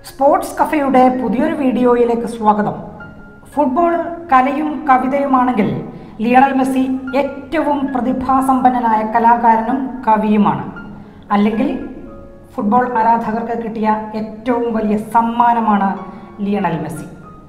sports കഫയുടെ പുതിയൊരു വീഡിയോയിലേക്ക് സ്വാഗതം ഫുട്ബോൾ കലയും കവിതയുമാണെങ്കിൽ ലിയണൽ മെസ്സി ഏറ്റവും പ്രതിഭാസമ്പന്നനായ കലാകാരനും കവിയുമാണ് അല്ലെങ്കിൽ ഫുട്ബോൾ ആരാധകർക്ക് കിട്ടിയ ഏറ്റവും വലിയ സമ്മാനമാണ് ലിയണൽ മെസ്സി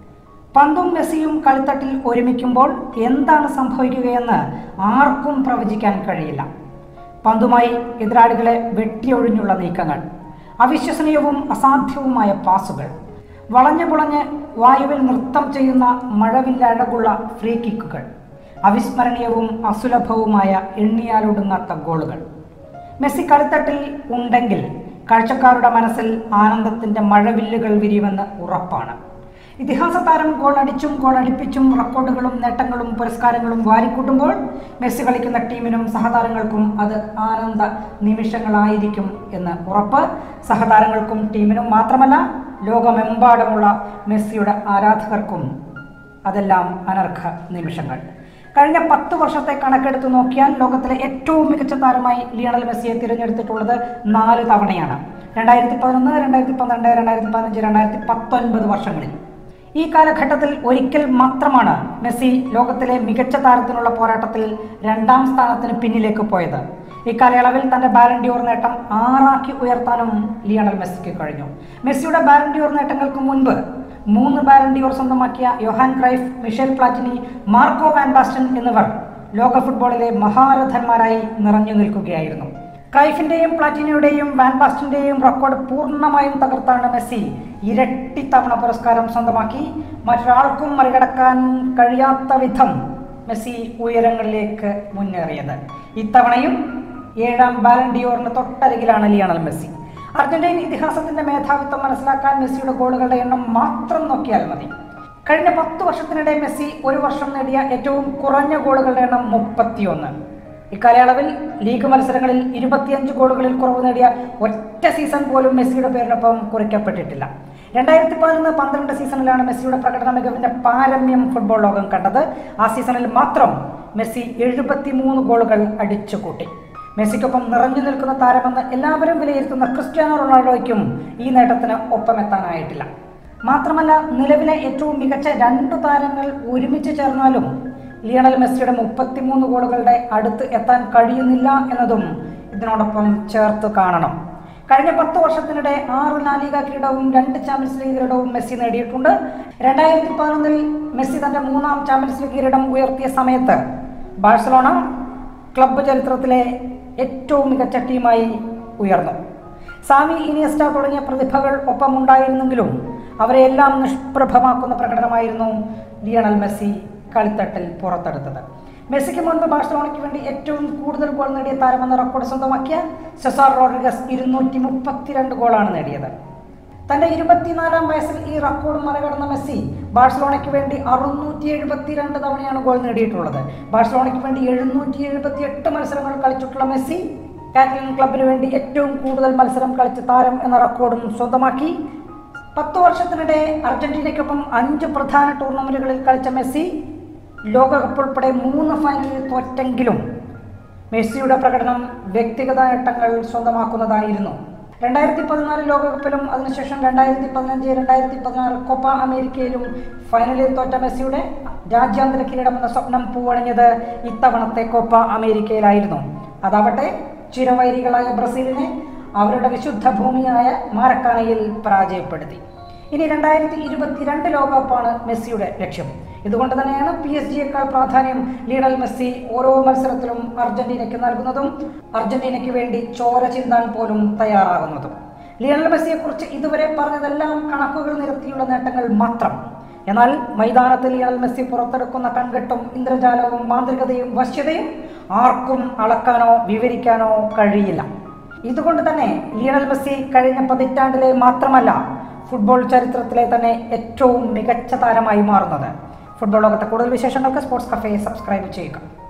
പന്തും മെസ്സിയും കളിത്തട്ടിൽ ഒരുമിക്കുമ്പോൾ എന്താണ് സംഭവിക്കുകയെന്ന് ആർക്കും പ്രവചിക്കാൻ കഴിയില്ല പന്തുമായി എതിരാളികളെ വെട്ടിയൊഴിഞ്ഞുള്ള നീക്കങ്ങൾ അവിശ്വസനീയവും അസാധ്യവുമായ പാസുകൾ വളഞ്ഞു പുളഞ്ഞ് വായുവിൽ നൃത്തം ചെയ്യുന്ന മഴവില്ലഴകുള്ള ഫ്രീ കിക്കുകൾ അവിസ്മരണീയവും അസുലഭവുമായ എണ്ണിയാലൊടുങ്ങാത്ത ഗോളുകൾ മെസ്സി കളിത്തട്ടിൽ ഉണ്ടെങ്കിൽ കാഴ്ചക്കാരുടെ മനസ്സിൽ ആനന്ദത്തിന്റെ മഴവില്ലുകൾ വിരിയുമെന്ന് ഉറപ്പാണ് ഇതിഹാസ താരം ഗോൾ അടിച്ചും ഗോൾ അടിപ്പിച്ചും റെക്കോർഡുകളും നേട്ടങ്ങളും പുരസ്കാരങ്ങളും വാരിക്കൂട്ടുമ്പോൾ മെസ്സി കളിക്കുന്ന ടീമിനും സഹതാരങ്ങൾക്കും അത് ആനന്ദ നിമിഷങ്ങളായിരിക്കും എന്ന് ഉറപ്പ് സഹതാരങ്ങൾക്കും ടീമിനും മാത്രമല്ല ലോകമെമ്പാടുമുള്ള മെസ്സിയുടെ ആരാധകർക്കും അതെല്ലാം അനർഘ നിമിഷങ്ങൾ കഴിഞ്ഞ പത്ത് വർഷത്തെ കണക്കെടുത്ത് നോക്കിയാൽ ലോകത്തിലെ ഏറ്റവും മികച്ച താരമായി ലിയണൽ മെസ്സിയെ തിരഞ്ഞെടുത്തിട്ടുള്ളത് നാല് തവണയാണ് രണ്ടായിരത്തി പതിനൊന്ന് രണ്ടായിരത്തി പന്ത്രണ്ട് രണ്ടായിരത്തി പതിനഞ്ച് രണ്ടായിരത്തി പത്തൊൻപത് വർഷങ്ങളിൽ ഈ കാലഘട്ടത്തിൽ ഒരിക്കൽ മാത്രമാണ് മെസ്സി ലോകത്തിലെ മികച്ച താരത്തിനുള്ള പോരാട്ടത്തിൽ രണ്ടാം സ്ഥാനത്തിന് പിന്നിലേക്ക് പോയത് ഇക്കാലയളവിൽ തന്റെ ബാലൻഡിയോർ നേട്ടം ആറാക്കി ഉയർത്താനും ലിയണൽ മെസ്സിക്ക് കഴിഞ്ഞു മെസ്സിയുടെ ബാലൻഡിയോർ നേട്ടങ്ങൾക്ക് മുൻപ് മൂന്ന് ബാലൻഡിയോർ സ്വന്തമാക്കിയ Johan Cruyff Michel Platini Marco van Basten എന്നിവർ ലോക ഫുട്ബോളിലെ മഹാരഥന്മാരായി നിറഞ്ഞു നിൽക്കുകയായിരുന്നു ക്രൈഫിന്റെയും പ്ലാറ്റിനിയുടെയും വാൻ ബാസ്റ്റിന്റെയും റെക്കോർഡ് പൂർണ്ണമായും തകർത്താണ് മെസ്സി ഇരട്ടി തവണ പുരസ്കാരം സ്വന്തമാക്കി മറ്റൊരാൾക്കും മറികടക്കാൻ കഴിയാത്ത വിധം മെസ്സി ഉയരങ്ങളിലേക്ക് മുന്നേറിയത് ഇത്തവണയും ഏഴാം ബാലൻഡിയോറിന് തൊട്ടരികിലാണ് ലിയണൽ മെസ്സി അർജന്റീൻ ഇതിഹാസത്തിന്റെ മേധാവിത്വം മനസ്സിലാക്കാൻ മെസ്സിയുടെ ഗോളുകളുടെ എണ്ണം മാത്രം നോക്കിയാൽ മതി കഴിഞ്ഞ പത്ത് വർഷത്തിനിടെ മെസ്സി ഒരു വർഷം നേടിയ ഏറ്റവും കുറഞ്ഞ ഗോളുകളുടെ എണ്ണം മുപ്പത്തിയൊന്ന് ഇക്കാലയളവിൽ ലീഗ് മത്സരങ്ങളിൽ ഇരുപത്തിയഞ്ച് ഗോളുകളിൽ കുറവ് നേടിയ ഒറ്റ സീസൺ പോലും മെസ്സിയുടെ പേരിനൊപ്പം കുറിക്കപ്പെട്ടിട്ടില്ല രണ്ടായിരത്തി പതിനൊന്ന് പന്ത്രണ്ട് സീസണിലാണ് മെസ്സിയുടെ പ്രകടന മികവിന്റെ പാരമ്യം ഫുട്ബോൾ ലോകം കണ്ടത് ആ സീസണിൽ മാത്രം മെസ്സി എഴുപത്തിമൂന്ന് ഗോളുകൾ അടിച്ചുകൂട്ടി മെസ്സിക്കൊപ്പം നിറഞ്ഞു നിൽക്കുന്ന താരമെന്ന് എല്ലാവരും വിലയിരുത്തുന്ന ക്രിസ്ത്യാനോ റൊണാൾഡോയ്ക്കും ഈ നേട്ടത്തിന് ഒപ്പമെത്താനായിട്ടില്ല മാത്രമല്ല നിലവിലെ ഏറ്റവും മികച്ച രണ്ടു താരങ്ങൾ ഒരുമിച്ച് ചേർന്നാലും ലിയണൽ മെസ്സിയുടെ മുപ്പത്തിമൂന്ന് ഗോളുകളുടെ അടുത്ത് എത്താൻ കഴിയുന്നില്ല എന്നതും ഇതിനോടൊപ്പം ചേർത്ത് കാണണം കഴിഞ്ഞ പത്ത് വർഷത്തിനിടെ ആറ് ലാലിക കിരീടവും രണ്ട് ചാമ്പ്യൻസ് ലീഗ് കിരീടവും മെസ്സി നേടിയിട്ടുണ്ട് രണ്ടായിരത്തി പതിനൊന്നിൽ മെസ്സി തന്റെ മൂന്നാം ചാമ്പ്യൻസ് ലീഗ് കിരീടം ഉയർത്തിയ സമയത്ത് ബാഴ്സലോണ ക്ലബ്ബ് ചരിത്രത്തിലെ ഏറ്റവും മികച്ച ടീമായി ഉയർന്നു സാമി ഇനിയസ്റ്റ തുടങ്ങിയ പ്രതിഭകൾ ഒപ്പമുണ്ടായിരുന്നെങ്കിലും അവരെയെല്ലാം നിഷ്പ്രഭമാക്കുന്ന പ്രകടനമായിരുന്നു ലിയണൽ മെസ്സി കളിത്തട്ടിൽ പുറത്തെടുത്തത് മെസ്സിക്ക് മുൻപ് ബാഴ്സലോണയ്ക്ക് വേണ്ടി ഏറ്റവും കൂടുതൽ ഗോൾ നേടിയ താരമെന്ന റെക്കോർഡ് സ്വന്തമാക്കിയ സെസാർ റോഡ്രിഗസ് ഇരുന്നൂറ്റി മുപ്പത്തിരണ്ട് ഗോളാണ് നേടിയത് തന്റെ ഇരുപത്തിനാലാം വയസ്സിൽ ഈ റെക്കോർഡ് മറികടന്ന മെസ്സി ബാഴ്സലോണയ്ക്ക് വേണ്ടി അറുന്നൂറ്റി എഴുപത്തിരണ്ട് തവണയാണ് ഗോൾ നേടിയിട്ടുള്ളത് ബാഴ്സലോണയ്ക്ക് വേണ്ടി എഴുന്നൂറ്റി എഴുപത്തി എട്ട് മത്സരങ്ങൾ കളിച്ചിട്ടുള്ള മെസ്സി കാറ്റലിൻ ക്ലബിന് വേണ്ടി ഏറ്റവും കൂടുതൽ മത്സരം കളിച്ച താരം എന്ന റെക്കോർഡും സ്വന്തമാക്കി പത്ത് വർഷത്തിനിടെ അർജന്റീനയ്ക്കൊപ്പം അഞ്ച് പ്രധാന ടൂർണമെന്റുകളിൽ കളിച്ച മെസ്സി ലോകകപ്പ് ഉൾപ്പെടെ മൂന്ന് ഫൈനലിൽ തോറ്റെങ്കിലും മെസ്സിയുടെ പ്രകടനം വ്യക്തിഗത നേട്ടങ്ങൾ സ്വന്തമാക്കുന്നതായിരുന്നു രണ്ടായിരത്തി പതിനാല് ലോകകപ്പിലും അതിനുശേഷം രണ്ടായിരത്തി പതിനഞ്ച് രണ്ടായിരത്തി പതിനാറ് കൊപ്പ അമേരിക്കയിലും ഫൈനലിൽ തോറ്റ മെസ്സിയുടെ രാജ്യാന്തര കിരീടമെന്ന സ്വപ്നം പൂവണിഞ്ഞത് ഇത്തവണത്തെ കൊപ്പ അമേരിക്കയിലായിരുന്നു അതാവട്ടെ ചിരവൈരികളായ ബ്രസീലിനെ അവരുടെ വിശുദ്ധ ഭൂമിയായ മാരക്കാനയിൽ പരാജയപ്പെടുത്തി ഇനി രണ്ടായിരത്തി ഇരുപത്തിരണ്ട് ലോകകപ്പാണ് മെസ്സിയുടെ ലക്ഷ്യം ഇതുകൊണ്ട് തന്നെയാണ് പി എസ് ജിയേക്കാൾ പ്രാധാന്യം ലീഡൽ മെസ്സി ഓരോ മത്സരത്തിലും അർജന്റീനയ്ക്ക് നൽകുന്നതും അർജന്റീനയ്ക്ക് വേണ്ടി ചോര ചിന്താൻ പോലും തയ്യാറാകുന്നതും ലിയണൽ മെസ്സിയെക്കുറിച്ച് ഇതുവരെ പറഞ്ഞതെല്ലാം കണക്കുകൾ നിരത്തിയുള്ള നേട്ടങ്ങൾ മാത്രം എന്നാൽ മൈതാനത്തിൽ ലിയണൽ മെസ്സി പുറത്തെടുക്കുന്ന കൺകെട്ടും ഇന്ദ്രജാലവും മാന്ത്രികതയും വശ്യതയും ആർക്കും അളക്കാനോ വിവരിക്കാനോ കഴിയില്ല ഇതുകൊണ്ട് തന്നെ ലിയണൽ മെസ്സി കഴിഞ്ഞ പതിറ്റാണ്ടിലെ മാത്രമല്ല ഫുട്ബോൾ ചരിത്രത്തിലെ തന്നെ ഏറ്റവും മികച്ച താരമായി മാറുന്നത് ഫുട്ബോൾ ലോകത്തെ കൂടുതൽ വിശേഷങ്ങൾക്ക് സ്പോർട്സ് കഫേ സബ്സ്ക്രൈബ് ചെയ്യുക